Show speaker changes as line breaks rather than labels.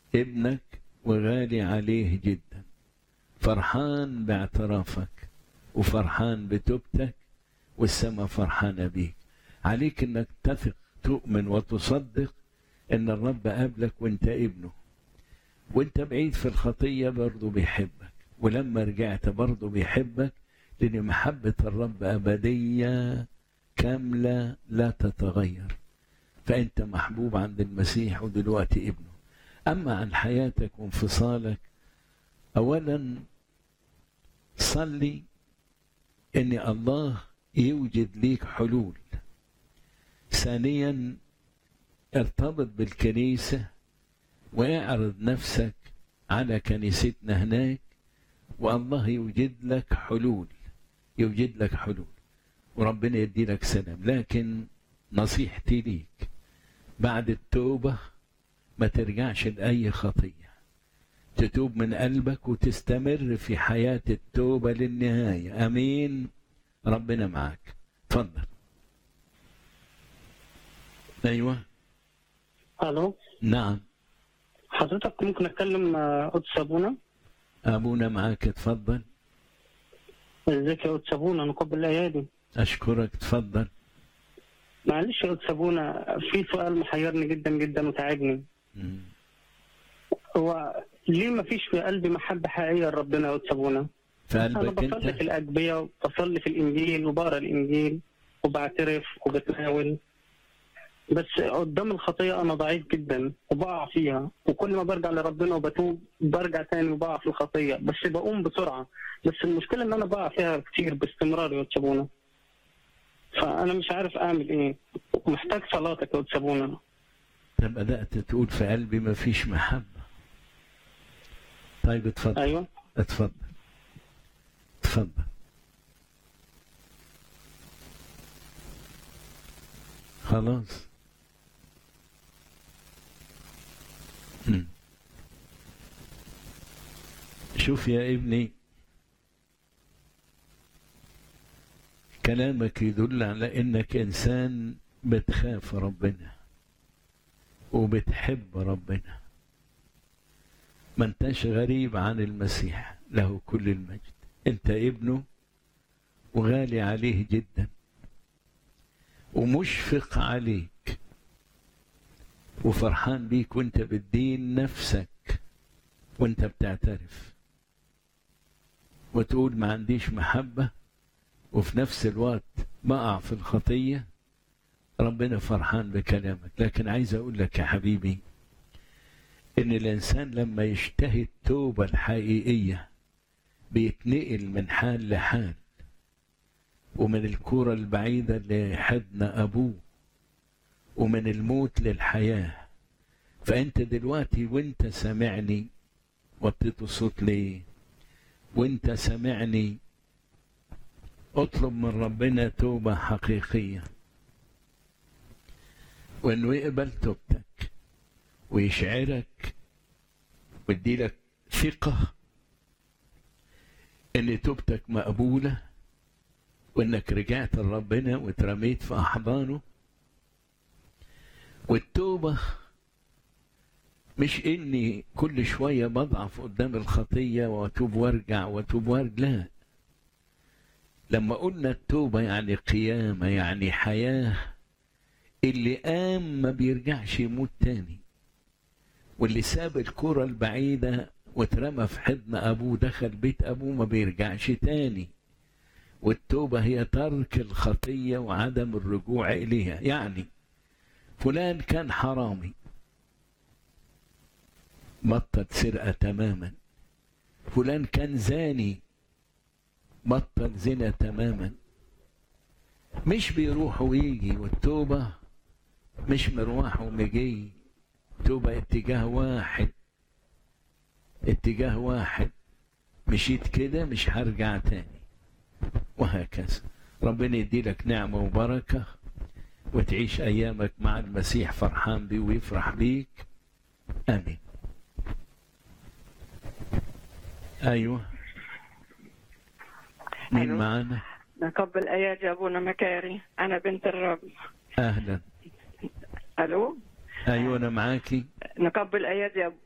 ابنك وغالي عليه جدا فرحان باعترافك وفرحان بتوبتك والسماء فرحانة بيك عليك انك تثق تؤمن وتصدق ان الرب قابلك وانت ابنه وانت بعيد في الخطية برضه بيحبك ولما رجعت برضه بيحبك لان محبة الرب أبدية كاملة لا تتغير فأنت محبوب عند المسيح ودلوقتي ابنه أما عن حياتك وانفصالك أولا صلي ان الله يوجد ليك حلول ثانيا ارتبط بالكنيسه واعرض نفسك على كنيستنا هناك والله يوجد لك حلول يوجد لك حلول وربنا يدي لك سلام لكن نصيحتي ليك بعد التوبه ما ترجعش لاي خطيه تتوب من قلبك وتستمر في حياة التوبة للنهاية أمين ربنا معك تفضل أيوة
الو
نعم
حضرتك ممكن اتكلم مع قدس ابونا
أبونا معك تفضل
ازيك يا قدس ابونا نقبل الايادي
أشكرك تفضل
معلش يا قدس ابونا في سؤال محيرني جدا جدا وتعبني
مم.
هو ليه ما فيش في قلبي محبه حقيقيه لربنا يا قدس ابونا
في
انا
قلبك
بصلي في
أنت
الاجبيه وبصلي في الانجيل وبقرا الانجيل وبعترف وبتناول بس قدام الخطيه انا ضعيف جدا وبقع فيها وكل ما برجع لربنا وبتوب برجع تاني وبقع في الخطيه بس بقوم بسرعه بس المشكله ان انا بقع فيها كتير باستمرار يا تسابونا فانا مش عارف اعمل ايه محتاج صلاتك يا تسابونا
طب بدأت تقول في قلبي ما فيش محبة طيب اتفضل
ايوه
اتفضل اتفضل خلاص مم. شوف يا ابني كلامك يدل على انك انسان بتخاف ربنا وبتحب ربنا ما انتش غريب عن المسيح له كل المجد انت ابنه وغالي عليه جدا ومشفق عليك وفرحان بيك وانت بتدين نفسك وانت بتعترف وتقول ما عنديش محبة وفي نفس الوقت بقع في الخطية ربنا فرحان بكلامك لكن عايز اقول لك يا حبيبي ان الانسان لما يشتهي التوبة الحقيقية بيتنقل من حال لحال ومن الكرة البعيدة لحضن أبوه ومن الموت للحياة فأنت دلوقتي وأنت سامعني وطيت صوت ليه وأنت سامعني اطلب من ربنا توبة حقيقية وإنه يقبل توبتك ويشعرك ويديلك ثقة إن توبتك مقبولة وإنك رجعت لربنا واترميت في أحضانه والتوبة مش إني كل شوية بضعف قدام الخطية وأتوب وأرجع وأتوب وأرجع لا لما قلنا التوبة يعني قيامة يعني حياة اللي قام ما بيرجعش يموت تاني واللي ساب الكرة البعيدة واترمى في حضن أبوه دخل بيت أبوه ما بيرجعش تاني والتوبة هي ترك الخطية وعدم الرجوع إليها يعني فلان كان حرامي بطل سرقة تماما فلان كان زاني بطل زنا تماما مش بيروح ويجي والتوبة مش مروح ومجي توبة اتجاه واحد اتجاه واحد مشيت كده مش هرجع تاني وهكذا ربنا يديلك نعمة وبركة وتعيش أيامك مع المسيح فرحان بيه ويفرح بيك آمين أيوه مين
ألو.
معانا
نقبل ايات يا ابونا مكاري انا بنت الرب
أهلا
الو
أيوه أنا معاكي
نقبل ايات يا